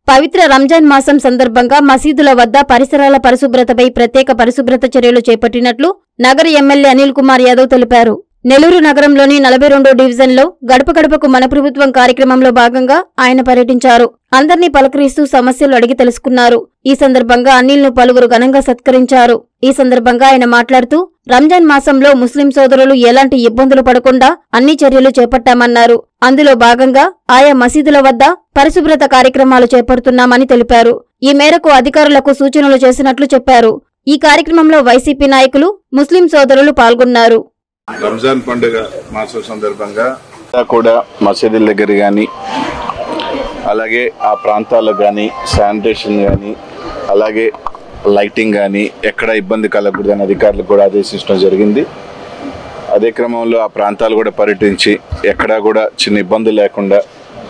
పవిత్ర రంజాన్ మాసం సందర్భంగా మసీదుల వద్ద పరిసరాల పరిశుభ్రతపై ప్రత్యేక పరిశుభ్రత చర్యలు చేపట్టినట్లు నగర ఎమ్మెల్యే అనిల్ కుమార్ యాదవ్ తెలిపారు నెల్లూరు నగరంలోని నలభై రెండో డివిజన్లో గడప గడపకు మన ప్రభుత్వం కార్యక్రమంలో భాగంగా ఆయన పర్యటించారు అందర్నీ పలకరిస్తూ సమస్యలు అడిగి తెలుసుకున్నారు ఈ సందర్భంగా అనిల్ను పలువురు ఘనంగా సత్కరించారు ఈ సందర్భంగా ఆయన మాట్లాడుతూ రంజాన్ మాసంలో ముస్లిం సోదరులు ఎలాంటి ఇబ్బందులు పడకుండా అన్ని చర్యలు చేపట్టామన్నారు అందులో భాగంగా ఆయా మసీదుల వద్ద పరిశుభ్రత కార్యక్రమాలు చేపడుతున్నామని తెలిపారు ఈ మేరకు అధికారులకు సూచనలు చేసినట్లు చెప్పారు ఈ కార్యక్రమంలో వైసీపీ నాయకులు ముస్లిం సోదరులు పాల్గొన్నారు రంజాన్ పండుగ మాసం సందర్భంగా కూడా మసీదుల దగ్గర కానీ అలాగే ఆ ప్రాంతాలకు కానీ శానిటేషన్ కానీ అలాగే లైటింగ్ కానీ ఎక్కడ ఇబ్బంది కలగకూడదని అధికారులకు కూడా ఆదేశించడం జరిగింది అదే క్రమంలో ఆ ప్రాంతాలు కూడా పర్యటించి ఎక్కడా కూడా చిన్న ఇబ్బంది లేకుండా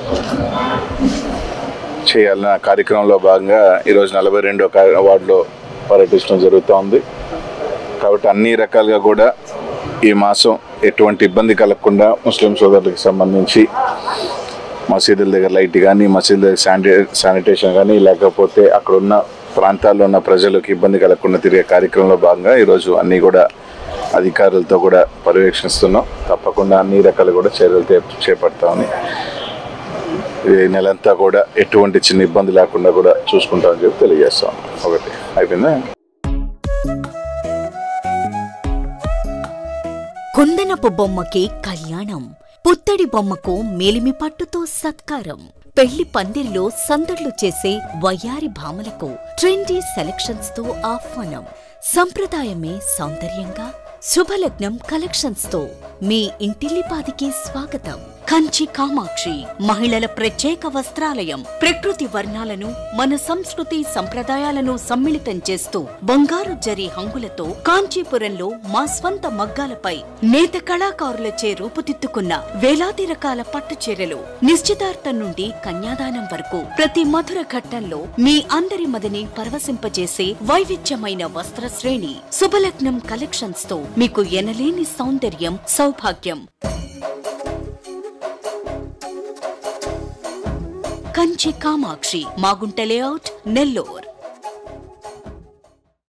చేయాలన్న కార్యక్రమంలో భాగంగా ఈరోజు నలభై రెండో వార్డులో పర్యటించడం జరుగుతూ ఉంది కాబట్టి అన్ని రకాలుగా కూడా ఈ మాసం ఎటువంటి ఇబ్బంది కలగకుండా ముస్లిం సోదరులకు సంబంధించి మసీదుల దగ్గర లైట్ కానీ మసీదుల దగ్గర శానిటే శానిటేషన్ కానీ లేకపోతే అక్కడ ఉన్న ప్రాంతాల్లో ఉన్న ప్రజలకు ఇబ్బంది కలగకుండా తిరిగే కార్యక్రమంలో భాగంగా ఈరోజు అన్నీ కూడా అధికారులతో కూడా పర్యవేక్షిస్తున్నాం తప్పకుండా అన్ని రకాలు కూడా చర్యలు చే- చేపడతామని ఈ నెలంతా కూడా ఎటువంటి చిన్న ఇబ్బంది లేకుండా కూడా చూసుకుంటామని చెప్పి తెలియజేస్తాం ఒకటి అయిపోయిందా కుందనపు బొమ్మకి కళ్యాణం పుత్తడి బొమ్మకు మేలిమి పట్టుతో సత్కారం పెళ్లి పందిరిలో సందడ్లు చేసే వయ్యారి భామలకు ట్రెండీ సెలక్షన్స్ తో ఆహ్వానం సంప్రదాయమే సౌందర్యంగా శుభలగ్నం కలెక్షన్స్ తో మీ ఇంటిల్లిపాదికి స్వాగతం కంచి కామాక్షి మహిళల ప్రత్యేక వస్త్రాలయం ప్రకృతి వర్ణాలను మన సంస్కృతి సంప్రదాయాలను సమ్మిళితం చేస్తూ బంగారు జరి హంగులతో కాంచీపురంలో మా స్వంత మగ్గాలపై నేత కళాకారులచే రూపుదిద్దుకున్న వేలాది రకాల పట్టు చీరలు నిశ్చితార్థం నుండి కన్యాదానం వరకు ప్రతి మధుర ఘట్టంలో మీ అందరి మదిని పరవశింపజేసే వైవిధ్యమైన వస్త్ర శ్రేణి శుభలగ్నం కలెక్షన్స్ తో మీకు ఎనలేని సౌందర్యం సౌభాగ్యం కంచి కామాక్షి మాగుంట లేఅవుట్ నెల్లూర్